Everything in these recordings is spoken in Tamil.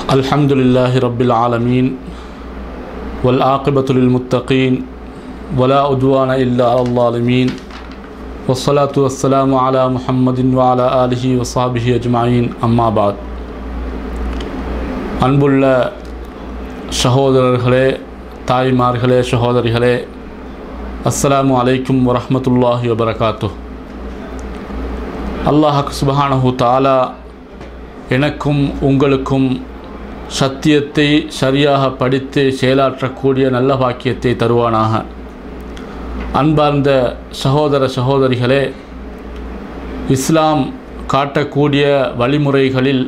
الحمد لله رب العالمين والعاقبة للمتقين ولا عدوان إلا على الظالمين والصلاة والسلام على محمد وعلى آله وصحبه أجمعين أما بعد அன்புள்ள சகோதரர்களே தாய்மார்களே சகோதரிகளே அஸ்ஸலாமு அலைக்கும் வரஹ்மத்துல்லாஹி வபரகாத்து அல்லாஹ் சுபஹானஹு தாலா எனக்கும் உங்களுக்கும் சத்தியத்தை சரியாக படித்து செயலாற்றக்கூடிய நல்ல பாக்கியத்தை தருவானாக அன்பார்ந்த சகோதர சகோதரிகளே இஸ்லாம் காட்டக்கூடிய வழிமுறைகளில்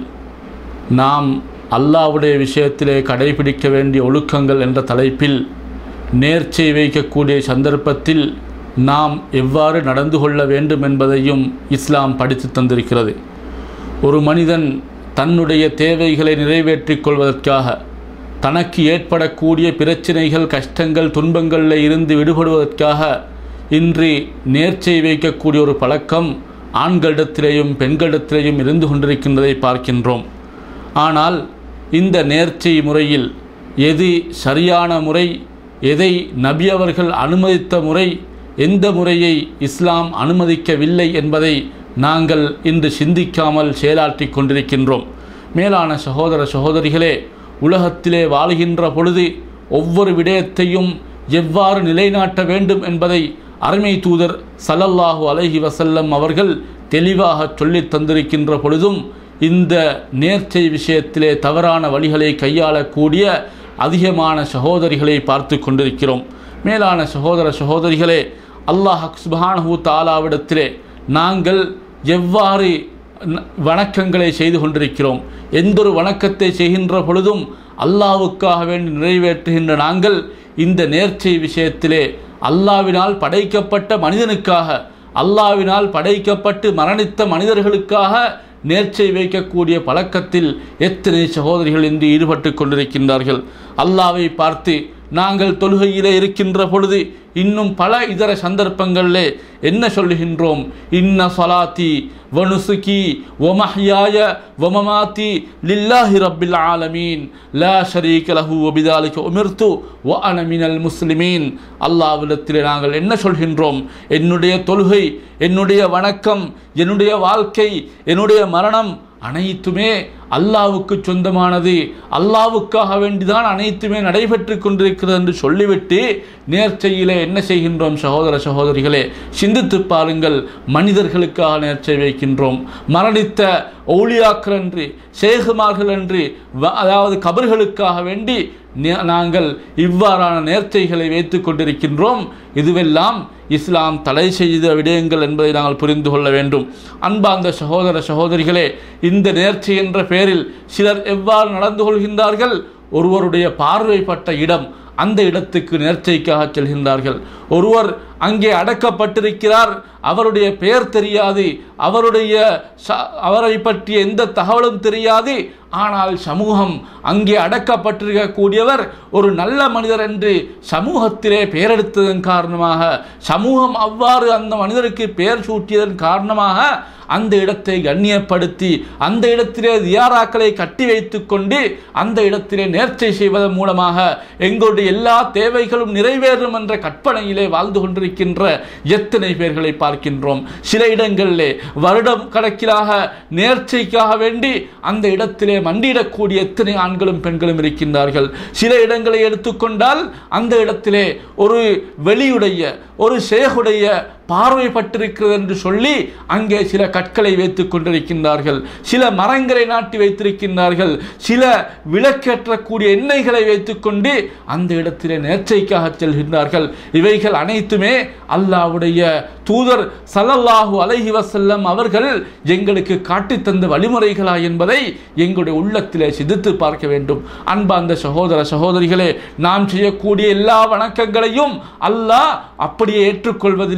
நாம் அல்லாவுடைய விஷயத்திலே கடைபிடிக்க வேண்டிய ஒழுக்கங்கள் என்ற தலைப்பில் நேர்ச்சை வைக்கக்கூடிய சந்தர்ப்பத்தில் நாம் எவ்வாறு நடந்து கொள்ள வேண்டும் என்பதையும் இஸ்லாம் படித்து தந்திருக்கிறது ஒரு மனிதன் தன்னுடைய தேவைகளை நிறைவேற்றிக் கொள்வதற்காக தனக்கு ஏற்படக்கூடிய பிரச்சனைகள் கஷ்டங்கள் துன்பங்களில் இருந்து விடுபடுவதற்காக இன்று நேர்ச்சை வைக்கக்கூடிய ஒரு பழக்கம் ஆண்களிடத்திலேயும் பெண்களிடத்திலேயும் இருந்து கொண்டிருக்கின்றதை பார்க்கின்றோம் ஆனால் இந்த நேர்ச்சை முறையில் எது சரியான முறை எதை நபி அவர்கள் அனுமதித்த முறை எந்த முறையை இஸ்லாம் அனுமதிக்கவில்லை என்பதை நாங்கள் இன்று சிந்திக்காமல் செயலாற்றி கொண்டிருக்கின்றோம் மேலான சகோதர சகோதரிகளே உலகத்திலே வாழுகின்ற பொழுது ஒவ்வொரு விடயத்தையும் எவ்வாறு நிலைநாட்ட வேண்டும் என்பதை அருமை தூதர் சல்லல்லாஹு அலைஹி வசல்லம் அவர்கள் தெளிவாக சொல்லித் தந்திருக்கின்ற பொழுதும் இந்த நேர்ச்சை விஷயத்திலே தவறான வழிகளை கையாளக்கூடிய அதிகமான சகோதரிகளை பார்த்து கொண்டிருக்கிறோம் மேலான சகோதர சகோதரிகளே அல்லாஹ் சுபானஹூ தாலாவிடத்திலே நாங்கள் எவ்வாறு வணக்கங்களை செய்து கொண்டிருக்கிறோம் எந்தொரு வணக்கத்தை செய்கின்ற பொழுதும் அல்லாவுக்காக வேண்டி நிறைவேற்றுகின்ற நாங்கள் இந்த நேர்ச்சை விஷயத்திலே அல்லாவினால் படைக்கப்பட்ட மனிதனுக்காக அல்லாவினால் படைக்கப்பட்டு மரணித்த மனிதர்களுக்காக நேர்ச்சை வைக்கக்கூடிய பழக்கத்தில் எத்தனை சகோதரிகள் இன்று ஈடுபட்டு கொண்டிருக்கின்றார்கள் அல்லாவை பார்த்து நாங்கள் தொழுகையிலே இருக்கின்ற பொழுது இன்னும் பல இதர சந்தர்ப்பங்களிலே என்ன சொல்லுகின்றோம் இன்ன சலாத்தி வனுசுகி ஒமஹ்யாய வமமாத்தி லில்லாஹி ரப்பில் ஆலமீன் லா ஷரீக லஹு வபிதாலிக உமிர்த்து வ அன மினல் முஸ்லிமீன் அல்லாவிடத்திலே நாங்கள் என்ன சொல்கின்றோம் என்னுடைய தொழுகை என்னுடைய வணக்கம் என்னுடைய வாழ்க்கை என்னுடைய மரணம் அனைத்துமே அல்லாவுக்கு சொந்தமானது அல்லாவுக்காக வேண்டிதான் அனைத்துமே நடைபெற்று கொண்டிருக்கிறது என்று சொல்லிவிட்டு நேர்ச்சையிலே என்ன செய்கின்றோம் சகோதர சகோதரிகளே சிந்தித்து பாருங்கள் மனிதர்களுக்காக நேர்ச்சை வைக்கின்றோம் மரணித்த ஒளியாக்கள் என்று சேகுமார்கள் என்று அதாவது கபர்களுக்காக வேண்டி நாங்கள் இவ்வாறான நேர்ச்சைகளை வைத்து கொண்டிருக்கின்றோம் இதுவெல்லாம் இஸ்லாம் தடை செய்த விடயங்கள் என்பதை நாங்கள் புரிந்து கொள்ள வேண்டும் அன்பார்ந்த சகோதர சகோதரிகளே இந்த நேர்ச்சி என்ற பெயரில் சிலர் எவ்வாறு நடந்து கொள்கின்றார்கள் ஒருவருடைய பார்வைப்பட்ட இடம் அந்த இடத்துக்கு நேர்ச்சைக்காக செல்கின்றார்கள் ஒருவர் அங்கே அடக்கப்பட்டிருக்கிறார் அவருடைய பெயர் தெரியாது அவருடைய அவரை பற்றிய எந்த தகவலும் தெரியாது ஆனால் சமூகம் அங்கே அடக்கப்பட்டிருக்கக்கூடியவர் ஒரு நல்ல மனிதர் என்று சமூகத்திலே பெயரெடுத்ததன் காரணமாக சமூகம் அவ்வாறு அந்த மனிதருக்கு பெயர் சூட்டியதன் காரணமாக அந்த இடத்தை கண்ணியப்படுத்தி அந்த இடத்திலே தியாராக்களை கட்டி வைத்து கொண்டு அந்த இடத்திலே நேர்ச்சை செய்வதன் மூலமாக எங்களுடைய எல்லா தேவைகளும் நிறைவேறும் என்ற கற்பனையிலே வாழ்ந்து கொண்டிருக்கின்ற எத்தனை பேர்களை பார்க்கின்றோம் சில இடங்களிலே வருடம் கணக்கிலாக நேர்ச்சைக்காக வேண்டி அந்த இடத்திலே மண்டியிடக்கூடிய எத்தனை ஆண்களும் பெண்களும் இருக்கின்றார்கள் சில இடங்களை எடுத்துக்கொண்டால் அந்த இடத்திலே ஒரு வெளியுடைய ஒரு சேகுடைய பார்வைப்பட்டிருக்கிறது என்று சொல்லி அங்கே சில கற்களை வைத்துக் கொண்டிருக்கின்றார்கள் சில மரங்களை நாட்டி வைத்திருக்கின்றார்கள் சில விளக்கேற்றக்கூடிய எண்ணெய்களை வைத்துக்கொண்டு அந்த இடத்திலே நேர்ச்சைக்காக செல்கின்றார்கள் இவைகள் அனைத்துமே அல்லாவுடைய தூதர் சல்லல்லாஹு அலஹி வசல்லம் அவர்கள் எங்களுக்கு காட்டி தந்த வழிமுறைகளா என்பதை எங்களுடைய உள்ளத்திலே சிந்தித்து பார்க்க வேண்டும் அன்பார்ந்த சகோதர சகோதரிகளே நாம் செய்யக்கூடிய எல்லா வணக்கங்களையும் அல்லாஹ் அப்படியே ஏற்றுக்கொள்வதில்லை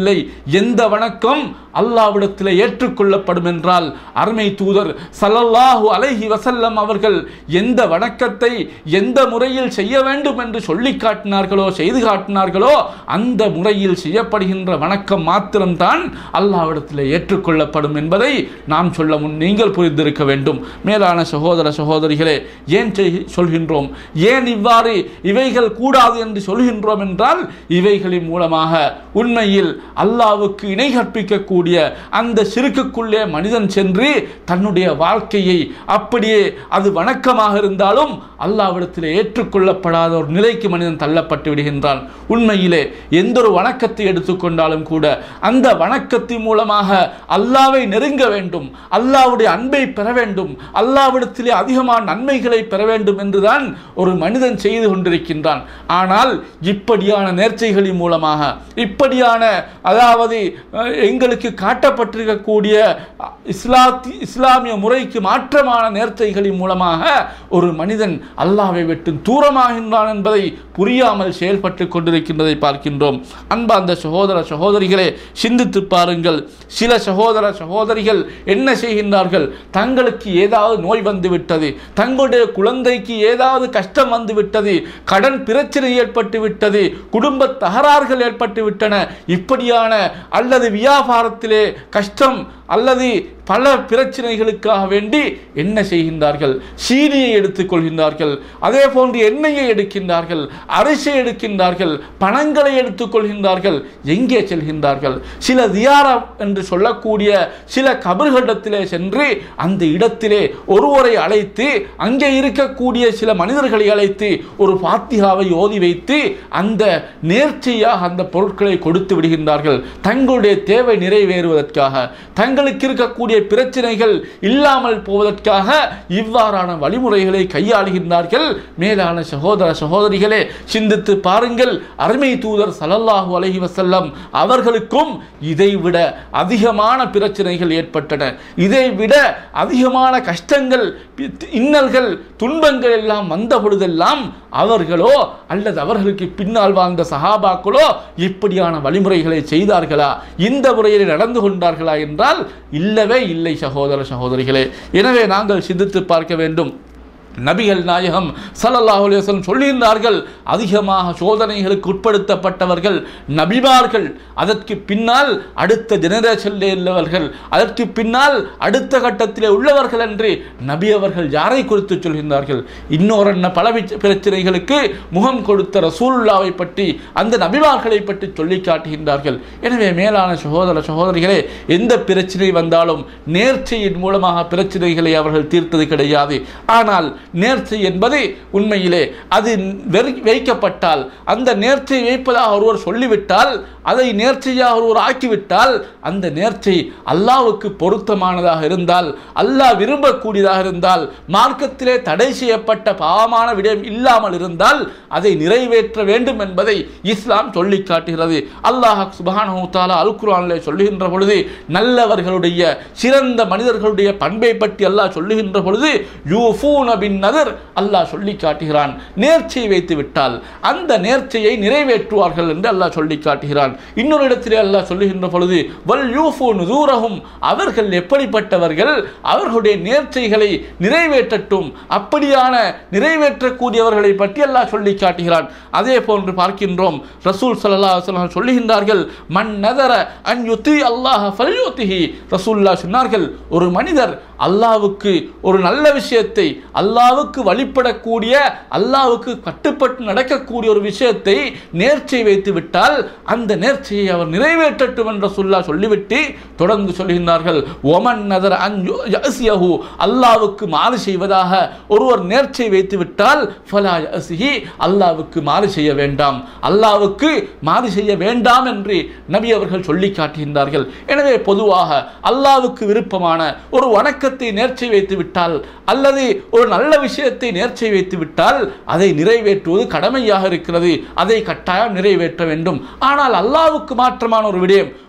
எந்த வணக்கம் அல்லாவிடத்தில் ஏற்றுக்கொள்ளப்படும் என்றால் அருமை தூதர் சல்லல்லாஹு அலைஹி வசல்லம் அவர்கள் எந்த வணக்கத்தை எந்த முறையில் செய்ய வேண்டும் என்று சொல்லி காட்டினார்களோ செய்து காட்டினார்களோ அந்த முறையில் செய்யப்படுகின்ற வணக்கம் மாத்திரம்தான் அல்லாவிடத்தில் ஏற்றுக்கொள்ளப்படும் என்பதை நாம் சொல்ல முன் நீங்கள் புரிந்திருக்க வேண்டும் மேலான சகோதர சகோதரிகளே ஏன் செய்- சொல்கின்றோம் ஏன் இவ்வாறு இவைகள் கூடாது என்று சொல்கின்றோம் என்றால் இவைகளின் மூலமாக உண்மையில் அல்லாவுக்கு இணை கற்பிக்கக்கூடிய அந்த சிறுக்குக்குள்ளே மனிதன் சென்று தன்னுடைய வாழ்க்கையை அப்படியே அது வணக்கமாக இருந்தாலும் அல்லாவிடத்தில் ஏற்றுக்கொள்ளப்படாத ஒரு நிலைக்கு மனிதன் தள்ளப்பட்டு விடுகின்றான் உண்மையிலே எந்த ஒரு வணக்கத்தை எடுத்துக்கொண்டாலும் கூட அந்த வணக்கத்தின் மூலமாக அல்லாவை நெருங்க வேண்டும் அல்லாவுடைய அன்பை பெற வேண்டும் அல்லாவிடத்திலே அதிகமான நன்மைகளை பெற வேண்டும் என்றுதான் ஒரு மனிதன் செய்து கொண்டிருக்கின்றான் ஆனால் இப்படியான நேர்ச்சைகளின் மூலமாக இப்படியான அதாவது அஹ், எங்களுக்கு காட்டப்பட்டிருக்கக்கூடிய அஹ், இஸ்லாத்தி இஸ்லாமிய முறைக்கு மாற்றமான நேர்ச்சைகளின் மூலமாக ஒரு மனிதன் அல்லாவை விட்டு தூரமாகின்றான் என்பதை புரியாமல் செயல்பட்டு கொண்டிருக்கின்றதை பார்க்கின்றோம் அன்பார்ந்த சகோதர சகோதரிகளே சிந்தித்து பாருங்கள் சில சகோதர சகோதரிகள் என்ன செய்கின்றார்கள் தங்களுக்கு ஏதாவது நோய் வந்து விட்டது தங்களுடைய குழந்தைக்கு ஏதாவது கஷ்டம் வந்து விட்டது கடன் பிரச்சனை ஏற்பட்டு விட்டது குடும்ப தகராறுகள் ஏற்பட்டு விட்டன இப்படியான அல்லது வியாபாரத்திலே கஷ்டம் அல்லது பல பிரச்சனைகளுக்காக வேண்டி என்ன செய்கின்றார்கள் சீனியை எடுத்துக்கொள்கின்றார்கள் அதே போன்று எண்ணெயை எடுக்கின்றார்கள் அரிசியை எடுக்கின்றார்கள் பணங்களை எடுத்துக்கொள்கின்றார்கள் எங்கே செல்கின்றார்கள் சில தியாரா என்று சொல்லக்கூடிய சில கபர்களிடத்திலே சென்று அந்த இடத்திலே ஒருவரை அழைத்து அங்கே இருக்கக்கூடிய சில மனிதர்களை அழைத்து ஒரு பாத்திகாவை ஓதி வைத்து அந்த நேர்ச்சையாக அந்த பொருட்களை கொடுத்து விடுகின்றார்கள் தங்களுடைய தேவை நிறைவேறுவதற்காக தங்களுக்கு இருக்கக்கூடிய பிரச்சனைகள் இல்லாமல் போவதற்காக இவ்வாறான வழிமுறைகளை கையாளுகின்றார்கள் மேலான சகோதர சகோதரிகளே சிந்தித்து பாருங்கள் அருமை தூதர் ஸல்லல்லாஹு அலைஹி வஸல்லம் அவர்களுக்கும் இதைவிட அதிகமான பிரச்சனைகள் ஏற்பட்டன இதைவிட அதிகமான கஷ்டங்கள் பி- இன்னல்கள் துன்பங்கள் எல்லாம் வந்த பொழுதெல்லாம் அவர்களோ அல்லது அவர்களுக்கு பின்னால் வாழ்ந்த சஹாபாக்களோ இப்படியான வழிமுறைகளை செய்தார்களா இந்த முறையில் நடந்து கொண்டார்களா என்றால் இல்லவே இல்லை சகோதர சகோதரிகளே எனவே நாங்கள் சிந்தித்து பார்க்க வேண்டும் நபிகள் நாயகம் ஸல்லல்லாஹு அலைஹி வஸல்லம் சொல்லியிருந்தார்கள் அதிகமாக சோதனைகளுக்கு உட்படுத்தப்பட்டவர்கள் நபிமார்கள் அதற்கு பின்னால் அடுத்த ஜெனரேஷனில் உள்ளவர்கள் அதற்கு பின்னால் அடுத்த கட்டத்திலே உள்ளவர்கள் என்று நபி அவர்கள் யாரை குறித்து சொல்கின்றார்கள் இன்னொரு என்ன பல விச்ச- பிரச்சனைகளுக்கு முகம் கொடுத்த ரசூலுல்லாவை பற்றி அந்த நபிமார்களை பற்றி சொல்லி காட்டுகின்றார்கள் எனவே மேலான சகோதர சகோதரிகளே எந்த பிரச்சனை வந்தாலும் நேர்ச்சையின் மூலமாக பிரச்சனைகளை அவர்கள் தீர்த்தது கிடையாது ஆனால் நேர்ச்சை என்பது உண்மையிலே அது வெறி- வைக்கப்பட்டால் அந்த நேர்ச்சை வைப்பதாக ஒருவர் சொல்லிவிட்டால் அதை நேர்ச்சையாக ஒருவர் ஆக்கிவிட்டால் அந்த நேர்ச்சை அல்லாவுக்கு பொருத்தமானதாக இருந்தால் அல்லாஹ் விரும்பக்கூடியதாக இருந்தால் மார்க்கத்திலே தடை செய்யப்பட்ட பாவமான விடயம் இல்லாமல் இருந்தால் அதை நிறைவேற்ற வேண்டும் என்பதை இஸ்லாம் சொல்லி காட்டுகிறது அல்லாஹ் சுபஹானஹு தஆலா அல் குர்ஆனிலே சொல்லுகின்ற பொழுது நல்லவர்களுடைய சிறந்த மனிதர்களுடைய பண்பை பற்றி அல்லாஹ் சொல்லுகின்ற பொழுது யூஃபூன பின் நதர் அல்லாஹ் சொல்லி காட்டுகிறான் நேர்ச்சை வைத்து விட்டால் அந்த நேர்ச்சையை நிறைவேற்றுவார்கள் என்று அல்லாஹ் சொல்லி காட்டுகிறான் இன்னொரு இடத்திலே அல்லாஹ் சொல்லுகின்ற பொழுது வல் யூஃபு நுதூரஹும் அவர்கள் எப்படிப்பட்டவர்கள் அவர்களுடைய நேர்ச்சைகளை நிறைவேற்றட்டும் அப்படியான நிறைவேற்றக்கூடியவர்களை பற்றி அல்லாஹ் சொல்லி காட்டுகிறான் அதே போன்று பார்க்கின்றோம் ரசூல் ஸல்லல்லாஹு அலைஹி வஸல்லம் சொல்லுகின்றார்கள் மன் நதர அன் யுதி அல்லாஹ் ஃபல்யுதிஹி ரசூலுல்லாஹ் சொன்னார்கள் ஒரு மனிதர் அல்லாஹ்வுக்கு ஒரு நல்ல விஷயத்தை அல்லாஹ்வுக்கு வழிபடக்கூடிய அல்லாஹ்வுக்கு கட்டுப்பட்டு நடக்கக்கூடிய ஒரு விஷயத்தை நேர்ச்சை வைத்து விட்டால் அந்த நேர்ச்சையை அவர் நிறைவேற்றட்டும் என்று சொல்லா சொல்லிவிட்டு தொடர்ந்து சொல்கின்றார்கள் ஒமன் நதர் அன் யசியஹு அல்லாஹ்வுக்கு மாறு செய்வதாக ஒருவர் நேர்ச்சை வைத்து விட்டால் ஃபலா யசிஹி அல்லாஹ்வுக்கு மாறு செய்ய வேண்டாம் அல்லாஹ்வுக்கு மாறு செய்ய வேண்டாம் என்று நபி அவர்கள் சொல்லி காட்டுகின்றார்கள் எனவே பொதுவாக அல்லாஹ்வுக்கு விருப்பமான ஒரு வணக்கத்தை நேர்ச்சை வைத்து விட்டால் அல்லது ஒரு நல்ல விஷயத்தை நேர்ச்சை வைத்து விட்டால் அதை நிறைவேற்றுவது கடமையாக இருக்கிறது அதை கட்டாயம் நிறைவேற்ற வேண்டும் ஆனால் அல்லாஹ்வுக்கு மாற்றமான ஒரு விடயம்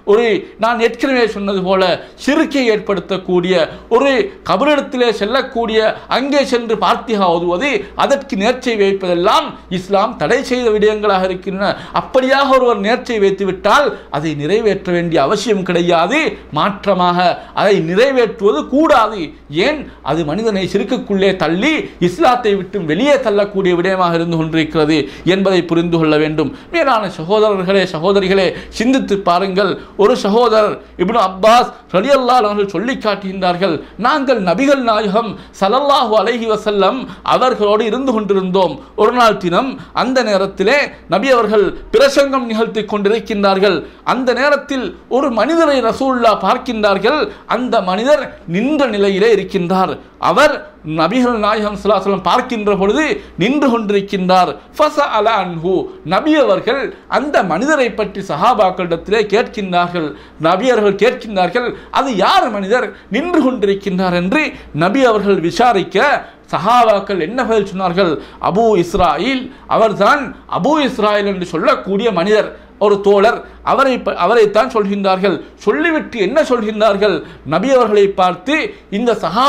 ஒரு நான் ஏற்கனவே சொன்னது போல சிறுக்கை ஏற்படுத்தக்கூடிய ஒரு கபரிடத்திலே செல்லக்கூடிய அங்கே சென்று பார்த்திகா ஓதுவது அதற்கு நேர்ச்சை வைப்பதெல்லாம் இஸ்லாம் தடை செய்த விடயங்களாக இருக்கின்றன அப்படியாக ஒருவர் நேர்ச்சை வைத்து விட்டால் அதை நிறைவேற்ற வேண்டிய அவசியம் கிடையாது மாற்றமாக அதை நிறைவேற்றுவது கூடாது ஏன் அது மனிதனை சிறுக்குக்குள்ளே தள்ளி இஸ்லாத்தை விட்டு வெளியே தள்ளக்கூடிய விடயமாக இருந்து கொண்டிருக்கிறது என்பதை புரிந்து கொள்ள வேண்டும் மேலான சகோதரர்களே சகோதரிகளே சிந்தித்து பாருங்கள் ஒரு சகோதரர் இப்னு அப்பாஸ் ரலியல்லா அவர்கள் சொல்லி காட்டுகின்றார்கள் நாங்கள் நபிகள் நாயகம் ஸல்லல்லாஹு அலைஹி வஸல்லம் அவர்களோடு இருந்து கொண்டிருந்தோம் ஒரு நாள் தினம் அந்த நேரத்திலே நபி அவர்கள் பிரசங்கம் நிகழ்த்தி கொண்டிருக்கின்றார்கள் அந்த நேரத்தில் ஒரு மனிதரை ரசூல்லா பார்க்கின்றார்கள் அந்த மனிதர் நின்ற நிலையிலே இருக்கின்றார் அவர் நபிகள் நாயகம் ஸல்லல்லாஹு பார்க்கின்ற பொழுது நின்று கொண்டிருக்கின்றார் ஃபஸஅல அன்ஹு நபி அவர்கள் அந்த மனிதரை பற்றி சஹாபாக்களிடத்திலே கேட்கின்றார்கள் நபி அவர்கள் கேட்கின்றார்கள் அது யார் மனிதர் நின்று கொண்டிருக்கின்றார் என்று நபி அவர்கள் விசாரிக்க சஹாபாக்கள் என்ன பதில் சொன்னார்கள் அபூ இஸ்ராயில் அவர்தான் அபூ இஸ்ராயில் என்று சொல்லக்கூடிய மனிதர் ஒரு தோழர் அவரை ப- அவரைத்தான் சொல்கின்றார்கள் சொல்லிவிட்டு என்ன சொல்கின்றார்கள் நபி அவர்களை பார்த்து இந்த சஹா